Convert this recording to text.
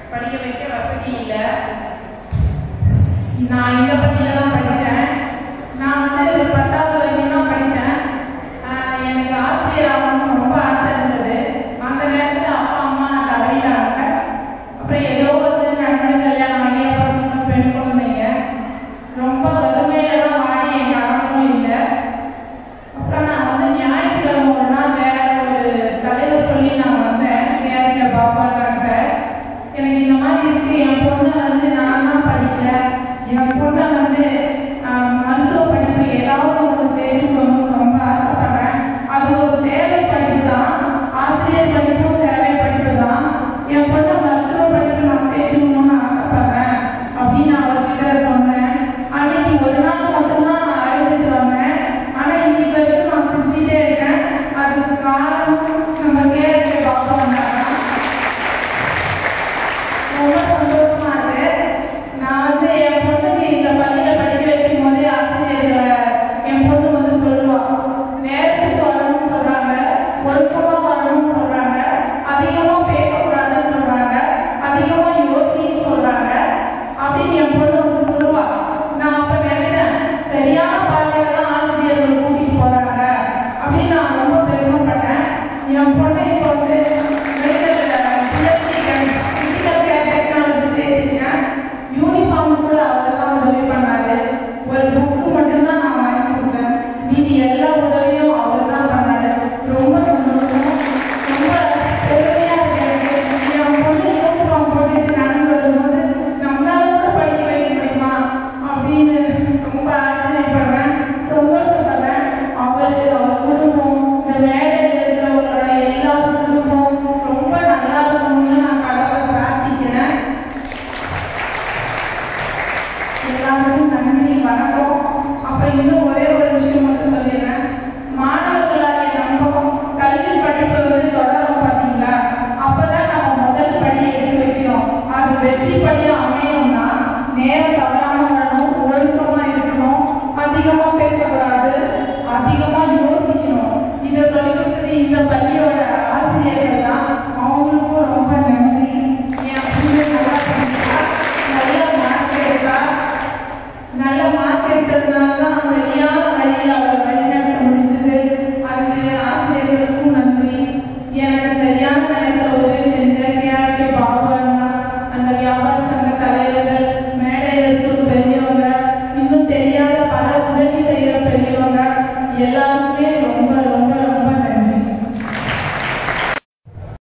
படிக்க வைக்க வசதி இல்லை நான் இந்த பள்ளியில தான் படித்தேன் நான் வந்து பத்தாவது வரைக்கும் தான் படித்தேன் எனக்கு ஆசிரியர் ஆகணும்னு ரொம்ப ஆசை இருந்தது அந்த நேரத்தில் அப்பா அம்மா தவறிட்டாங்க அப்புறம் ஏதோ வந்து நடந்து கல்யாணம் ஆகி அப்புறம் மூணு பெண் குழந்தைங்க ரொம்ப வறுமையில தான் வாடி என் கணவனும் இல்லை அப்புறம் நான் வந்து ஞாயிற்றுக்கிழமை ஒரு நாள் வேற ஒரு தலைவர் சொல்லி நான் வந்தேன் கேரள பாபா டாக்டர் எனக்கு இந்த மாதிரி இருக்கு என் பொண்ணு வந்து நான் தான் படிக்கல என் பொண்ணை வந்து ஆஹ், மருத்துவ படிப்பு ஏதாவது ஒரு சேர்க்கணும்னு ரொம்ப ஆசைப்படுறேன் அது ஒரு சேவை படிப்பு தான் ஆசிரியர் படிப்பும் சேவை படிப்பு தான் என் பொண்ணை மருத்துவ படிப்பு நான் சேர்க்கணும்னு ஆசைப்படுறேன் அப்படின்னு அவர்கிட்ட சொன்னேன் அன்னைக்கு ஒரு நாள் மட்டும்தான் நான் அழுதுட்டு வந்தேன் ஆனா இன்னைக்கு வரைக்கும் நான் சிரிச்சுட்டே இருக்கேன் அதுக்கு காரணம் நம்ம கேரள பாப்பா வந்தாங்க ரொம்ப சந்தோஷமா இருக்கு நான் வந்து என் பொண்ணுக்கு இந்த பள்ளியில படிக்க வைக்கும் போதே ஆசிரியர்களை என் பொண்ணு வந்து சொல்லுவா நேரத்துக்கு வரணும்னு சொல்றாங்க ஒழுக்கமா வரணும்னு சொல்றாங்க அதிகமா பேசக்கூடாதுன்னு சொல்றாங்க அதிகமா யோசின்னு சொல்றாங்க அப்படின்னு என் பொண்ணு வந்து சொல்லுவா நான் அப்ப நினைச்சேன் சரியான பாதையில தான் ஆசிரியர்கள் கூட்டிட்டு போறாங்க அப்படின்னு நான் ரொம்ப பெருமைப்பட்டேன் என் பொண்ணை இப்போ வந்து டெக்னாலஜி சேர்த்திருக்கேன் யூனிஃபார்ம் கூட அவர் தான் உதவி பண்ணாரு ஒரு புக்கு மட்டும்தான் நான் வாங்கி கொடுத்தேன் மீதி எல்லா உதவியும் அவர் தான் பண்ணாரு ரொம்ப சந்தோஷம் ரொம்ப பெருமையா இருக்கு எனக்கு என் பொண்ணு யூனிஃபார்ம் போட்டுட்டு நடந்து வரும்போது நம்மளால கூட படிக்க வைக்க முடியுமா அப்படின்னு ரொம்ப ஆச்சரியப்படுறேன் சந்தோஷப்படுறேன் அவர் அவர் குடும்பம் இந்த மேடையில் இருக்கிறவங்களோட எல்லா குடும்பம் ரொம்ப நல்லா இருக்கணும்னு நான் கடவுளை பிரார்த்திக்கிறேன் எல்லாருக்கும் நன்றி வணக்கம் அப்புறம் இன்னும் ஒரே ஒரு விஷயம் மட்டும் சொல்லிடுறேன் மாணவர்களாகிய நம்ம கல்வி படிப்பு வந்து தொடரும் பார்த்தீங்களா அப்பதான் நம்ம முதல் படி எடுத்து வைக்கிறோம் அது வெற்றி படியா அமையணும்னா நேரம் தவறாம வரணும் ஒழுக்கமா இருக்கணும் அதிகமா பேசக்கூடாது அதிகமா யோசிக்கணும் இதை சொல்லி கொடுத்தது இந்த பள்ளியோட ஆசிரியர்கள் தான் அவங்களுக்கும் ரொம்ப நன்றி என் பொண்ணு நல்லா படிச்சா நல்ல மார்க் எடுத்தா நல்ல மார்க் எடுத்ததுனால தான் சரியான வழியில் அவரை வழிநடத்த முடிஞ்சது அதுக்கு ஆசிரியர்களுக்கும் நன்றி எனக்கு சரியான நேரத்தில் உதவி செஞ்ச கேஆர்கே பாபு அண்ணா அந்த வியாபார சங்க தலைவர்கள் மேடையில் இருக்கும் பெரியவங்க இன்னும் தெரியாத பல உதவி செய்கிற பெரியவங்க எல்லாருக்கும்